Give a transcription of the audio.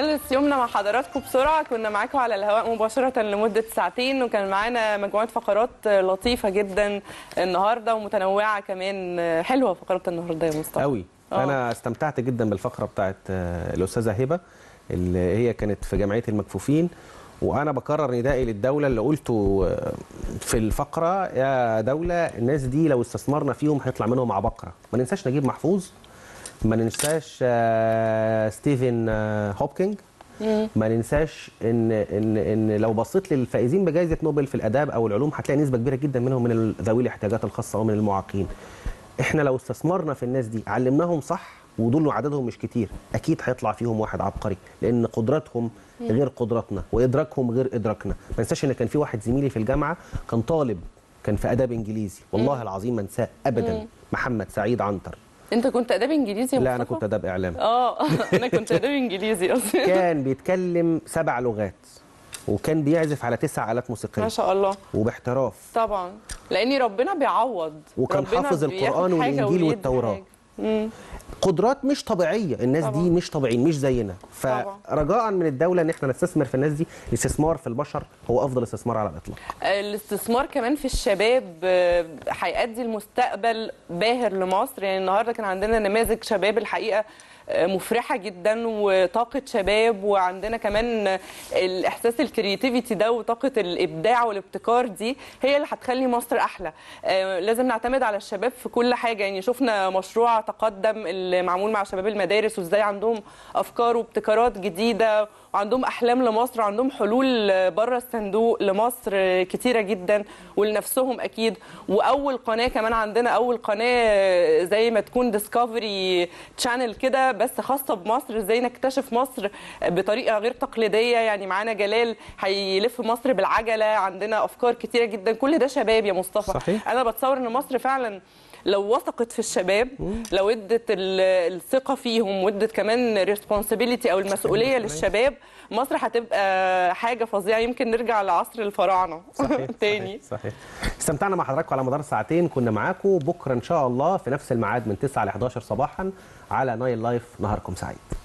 خلص يومنا مع حضراتكم بسرعه كنا معاكم على الهواء مباشره لمده ساعتين وكان معانا مجموعه فقرات لطيفه جدا النهارده ومتنوعه كمان حلوه فقرات النهارده يا مصطفى قوي آه. انا استمتعت جدا بالفقره بتاعت آه، الاستاذه هبه اللي هي كانت في جمعيه المكفوفين وانا بكرر ندائي للدوله اللي قلته آه، في الفقره يا دوله الناس دي لو استثمرنا فيهم هيطلع منهم عبقره ما ننساش نجيب محفوظ ما ننساش آه، ستيفن آه، هوبكينج ما ننساش ان ان ان لو بصيت للفائزين بجائزه نوبل في الاداب او العلوم هتلاقي نسبه كبيره جدا منهم من ذوي الاحتياجات الخاصه ومن المعاقين احنا لو استثمرنا في الناس دي علمناهم صح ودول عددهم مش كتير اكيد هيطلع فيهم واحد عبقري لان قدراتهم غير قدراتنا وادراكهم غير ادراكنا ما انساش ان كان في واحد زميلي في الجامعه كان طالب كان في اداب انجليزي والله العظيم ما انساه ابدا محمد سعيد عنتر انت كنت اداب انجليزي يا لا انا مصطفى؟ كنت اداب اعلام اه انا كنت اداب انجليزي اصلا كان بيتكلم سبع لغات وكان بيعزف على تسع آلات موسيقية ما شاء الله وباحتراف طبعا لاني ربنا بيعوض وكان ربنا حافظ بياخد القرآن حاجة والإنجيل ويدي والتوراة. حاجة. مم. قدرات مش طبيعية الناس طبعا. دي مش طبيعيين مش زينا طبعا. فرجاء من الدولة ان احنا نستثمر في الناس دي الاستثمار في البشر هو افضل استثمار على الاطلاق الاستثمار كمان في الشباب آه، هيؤدي المستقبل باهر لمصر يعني النهارده كان عندنا نماذج شباب الحقيقه آه، مفرحه جدا وطاقه شباب وعندنا كمان آه، الاحساس الكرياتيفيتي ده وطاقه الابداع والابتكار دي هي اللي هتخلي مصر احلى آه، لازم نعتمد على الشباب في كل حاجه يعني شفنا مشروع تقدم اللي معمول مع شباب المدارس وازاي عندهم افكار وابتكارات جديده وعندهم احلام لمصر وعندهم حلول بره الصندوق لمصر كتيره جدا ولنفسهم اكيد واول قناه كمان عندنا اول قناه زي ما تكون ديسكفري تشانل كده بس خاصه بمصر ازاي نكتشف مصر بطريقه غير تقليديه يعني معانا جلال هيلف مصر بالعجله عندنا افكار كتيره جدا كل ده شباب يا مصطفى صحيح. انا بتصور ان مصر فعلا لو وثقت في الشباب لو ادت ال- الثقه فيهم وادت كمان ريسبونسبيلتي او المسؤوليه للشباب مصر هتبقى حاجه فظيعه يمكن نرجع لعصر الفراعنه صحيح تاني صحيح, صحيح استمتعنا مع حضراتكم على مدار ساعتين كنا معاكم بكره ان شاء الله في نفس الميعاد من 9 ل 11 صباحا على نايل لايف نهاركم سعيد